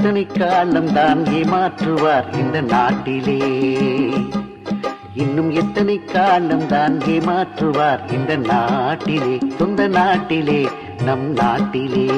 எத்தனை காலம் தான் ஏமாற்றுவார் இந்த நாட்டிலே இன்னும் எத்தனை காலம் தான் ஏமாற்றுவார் இந்த நாட்டிலே சொந்த நாட்டிலே நம் நாட்டிலே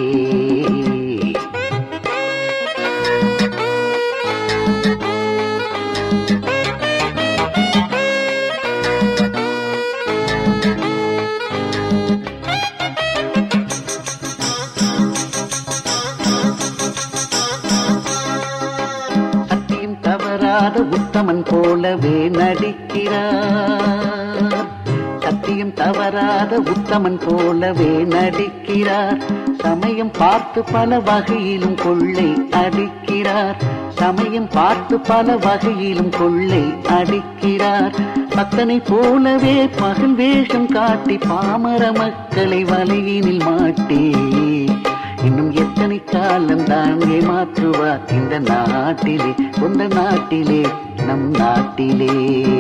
சத்தியம் தவறாத உத்தமன் போலவே நடிக்கிறார் சத்தியம் தவறாத உத்தமன் போலவே நடிக்கிறார் சமயம் பார்த்து பல வகையிலும் கொள்ளை அடிக்கிறார் சமயம் பார்த்து பல வகையிலும் கொள்ளை அடிக்கிறார் பக்தனை போலவே பகல் வேஷம் காட்டி பாமர மக்களை வலையினில் மாட்டி இன்னும் எத்தனை காலம் தான் ஏமாற்றுவார் இந்த நாட்டிலே சொந்த நாட்டிலே நம் நாட்டிலே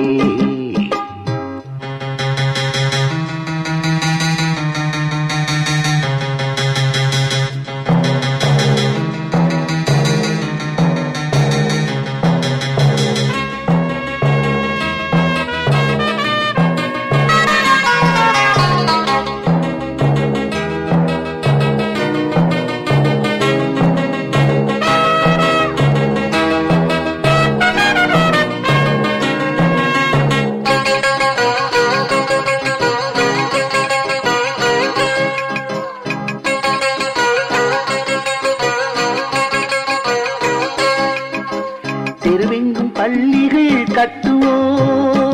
தெருவெங்கும் பள்ளிகள் கட்டுவோம்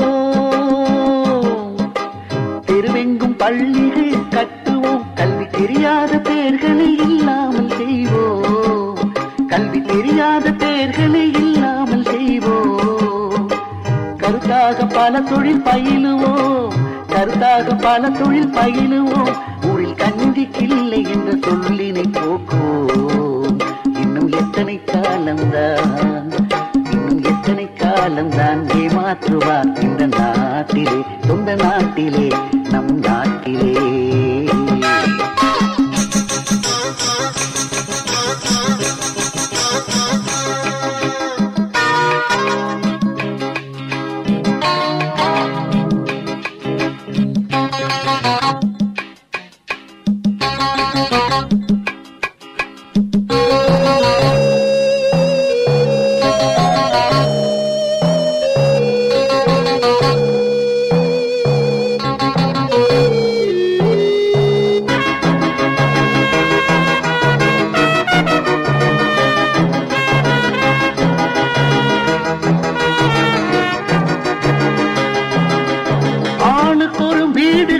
தெருவெங்கும் பள்ளிகள் கட்டுவோம் கல்வி தெரியாத பேர்களை இல்லாமல் செய்வோம் கல்வி தெரியாத பேர்களை இல்லாமல் செய்வோம் கருத்தாக பல தொழில் பயிலுவோம் கருத்தாக பல தொழில் பயிலுவோம் ஊரில் கஞ்சிக்கில்லை என்ற சொல்லினை போக்குவோம் இன்னும் எத்தனை காலம்தான் இன்னும் எத்தனை காலம்தான் ஏமாற்றுவார் இந்த நாட்டிலே சொந்த நாட்டிலே நம் நாட்டிலே ஆணுக்கொரு வீடு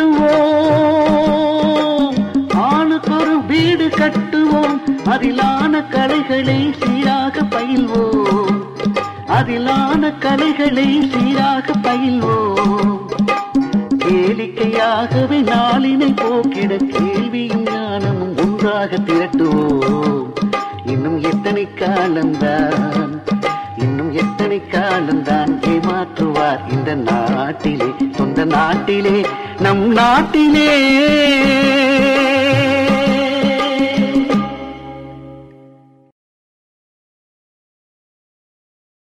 கட்டுவோம் ஆணுக்கொரு வீடு கட்டுவோம் அதிலான கலைகளை சீராக பயில்வோம் அதிலான கலைகளை சீராக பயில்வோம் கேளிக்கையாகவே நாளினை போக்கிட கேள்வியும் ஞானமும் ஒன்றாக திரட்டுவோம் இன்னும் எத்தனை காலம்தான் இன்னும் எத்தனை காலம்தான் ஏமாற்றுவார் இந்த நாட்டிலே சொந்த நாட்டிலே நம் நாட்டிலே